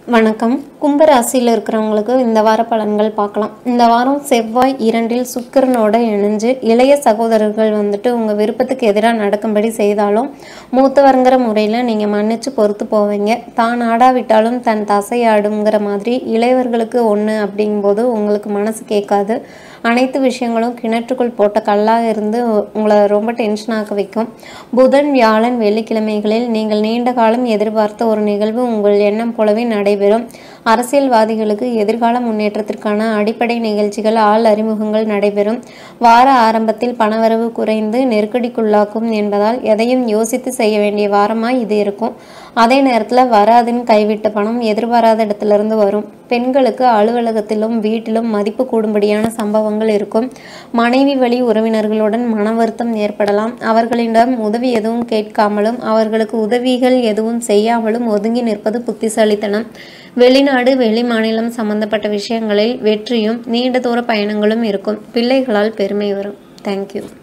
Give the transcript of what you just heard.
வணக்கம் கும்பராசியில் இருக்கிறவங்களுக்கு இந்த வார பலன்கள் பார்க்கலாம் இந்த வாரம் செவ்வாய் இரண்டில் சுக்கிரனோட இணைஞ்சு இளைய சகோதரர்கள் வந்துட்டு உங்கள் விருப்பத்துக்கு எதிராக நடக்கும்படி செய்தாலும் மூத்தவருங்கிற முறையில் நீங்கள் மன்னிச்சு பொறுத்து போவீங்க தான் ஆடாவிட்டாலும் தன் தசை ஆடுங்கிற மாதிரி இளையவர்களுக்கு ஒன்று அப்படிங்கும்போது உங்களுக்கு மனசு கேட்காது அனைத்து விஷயங்களும் கிணற்றுக்குள் போட்ட கல்லாக இருந்து உங்களை ரொம்ப டென்ஷனாக்க வைக்கும் புதன் வியாழன் வெள்ளிக்கிழமைகளில் நீங்கள் நீண்ட காலம் எதிர்பார்த்த ஒரு நிகழ்வு உங்கள் எண்ணம் போலவே நடைபெறும் அரசியல்வாதிகளுக்கு எதிர்கால முன்னேற்றத்திற்கான அடிப்படை நிகழ்ச்சிகள் ஆள் அறிமுகங்கள் நடைபெறும் வார ஆரம்பத்தில் பணவரவு குறைந்து நெருக்கடிக்குள்ளாக்கும் என்பதால் எதையும் யோசித்து செய்ய வேண்டிய வாரமாக இது இருக்கும் அதே நேரத்தில் வராதுன்னு கைவிட்ட பணம் எதிர்பாராத இடத்துலேருந்து வரும் பெண்களுக்கு அலுவலகத்திலும் வீட்டிலும் மதிப்பு கூடும்படியான சம்பவங்கள் இருக்கும் மனைவி வழி உறவினர்களுடன் மன வருத்தம் ஏற்படலாம் அவர்களிடம் உதவி எதுவும் கேட்காமலும் அவர்களுக்கு உதவிகள் எதுவும் செய்யாமலும் ஒதுங்கி நிற்பது புத்திசாலித்தனம் வெளிநாடு வெளி மாநிலம் சம்பந்தப்பட்ட விஷயங்களில் வெற்றியும் நீண்ட தூர பயணங்களும் இருக்கும் பிள்ளைகளால் பெருமை வரும் தேங்க்யூ